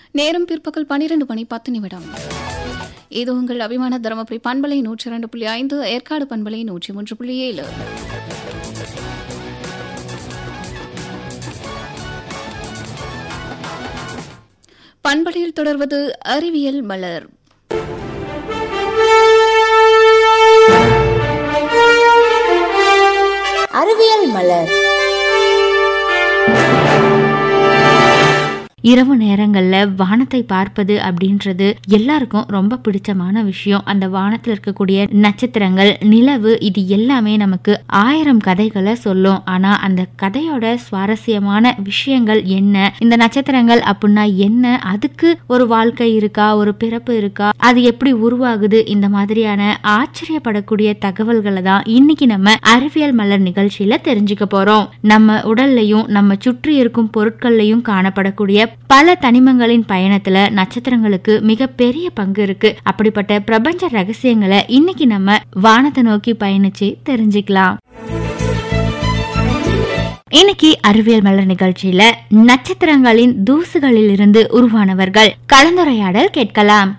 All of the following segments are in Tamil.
நேரம் பிற்பகல் பன்னிரண்டு மணி பத்து நிமிடம் இது உங்கள் அபிமான தருமபுரி பண்பலை நூற்றி இரண்டு புள்ளி ஐந்து ஏற்காடு பண்பலை நூற்றி மூன்று புள்ளி ஏழு பண்பலையில் தொடர்வது அறிவியல் மலர் அறிவியல் மலர் இரவு நேரங்கள்ல வானத்தை பார்ப்பது அப்படின்றது எல்லாருக்கும் ரொம்ப பிடிச்சமான விஷயம் அந்த வானத்துல இருக்கக்கூடிய நட்சத்திரங்கள் நிலவு இது எல்லாமே நமக்கு ஆயிரம் கதைகளை சொல்லும் ஆனா அந்த கதையோட சுவாரஸ்யமான விஷயங்கள் என்ன இந்த நட்சத்திரங்கள் அப்படின்னா என்ன அதுக்கு ஒரு வாழ்க்கை இருக்கா ஒரு பிறப்பு இருக்கா அது எப்படி உருவாகுது இந்த மாதிரியான ஆச்சரியப்படக்கூடிய தகவல்களை தான் இன்னைக்கு நம்ம அறிவியல் மலர் நிகழ்ச்சியில தெரிஞ்சுக்க போறோம் நம்ம உடல்லையும் நம்ம சுற்றி இருக்கும் பொருட்கள்லையும் காணப்படக்கூடிய பல தனிமங்களின் பயணத்துல நட்சத்திரங்களுக்கு மிக பெரிய பங்கு இருக்கு அப்படிப்பட்ட பிரபஞ்ச ரகசியங்களை இன்னைக்கு நம்ம வானத்தை நோக்கி பயணிச்சு தெரிஞ்சுக்கலாம் இன்னைக்கு அறிவியல் மலர் நிகழ்ச்சியில நட்சத்திரங்களின் தூசுகளில் இருந்து உருவானவர்கள் கலந்துரையாடல் கேட்கலாம்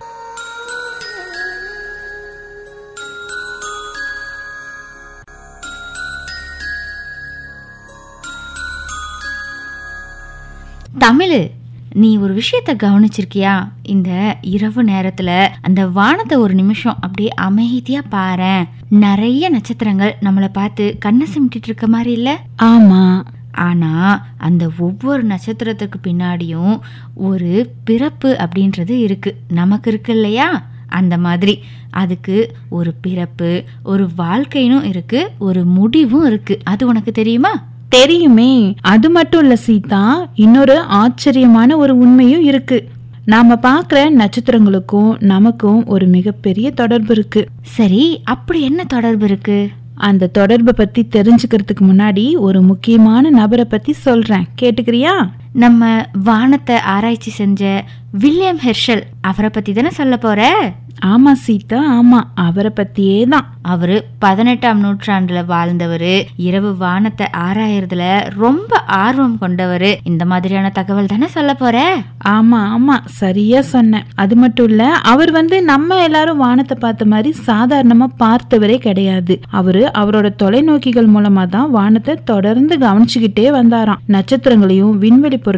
தமிழு நீ ஒரு விஷயத்த கவனிச்சிருக்கியா இந்த இரவு நேரத்துல அந்த வானத்தை ஒரு நிமிஷம் அப்படியே அமைதியா பாரேன் நிறைய நட்சத்திரங்கள் நம்மளை பார்த்து கண்ணை சிமிட்டிட்டு இருக்க மாதிரி இல்ல ஆமா ஆனா அந்த ஒவ்வொரு நட்சத்திரத்துக்கு பின்னாடியும் ஒரு பிறப்பு அப்படின்றது இருக்கு நமக்கு இருக்கு இல்லையா அந்த மாதிரி அதுக்கு ஒரு பிறப்பு ஒரு வாழ்க்கைனும் இருக்கு ஒரு முடிவும் இருக்கு அது உனக்கு தெரியுமா தெரியுமே அது மட்டும் இல்ல சீதா இன்னொரு ஆச்சரியமான ஒரு உண்மையும் இருக்கு நாம பார்க்குற நட்சத்திரங்களுக்கும் நமக்கும் ஒரு மிகப்பெரிய தொடர்பு இருக்கு சரி அப்படி என்ன தொடர்பு இருக்கு அந்த தொடர்பை பத்தி தெரிஞ்சுக்கிறதுக்கு முன்னாடி ஒரு முக்கியமான நபரை பத்தி சொல்றேன் கேட்டுக்கிறியா நம்ம வானத்தை ஆராய்ச்சி செஞ்ச வில்லியம் ஹெர்ஷல் அவரை பத்தி தானே சொல்ல போற ஆமா சீதா ஆமா அவரை பத்தியே தான் அவரு பதினெட்டாம் நூற்றாண்டுல வாழ்ந்தவர் இரவு வானத்தை ஆராயறதுல ரொம்ப ஆர்வம் கொண்டவர் இந்த மாதிரியான தகவல் தானே சொல்ல போற ஆமா ஆமா சரியா சொன்னேன் அது மட்டும் இல்ல அவர் வந்து நம்ம எல்லாரும் வானத்தை பார்த்த மாதிரி சாதாரணமா பார்த்தவரே கிடையாது அவரு அவரோட தொலைநோக்கிகள் மூலமா தான் வானத்தை தொடர்ந்து கவனிச்சுக்கிட்டே வந்தாராம் நட்சத்திரங்களையும் விண்வெளி பொருட்களையும்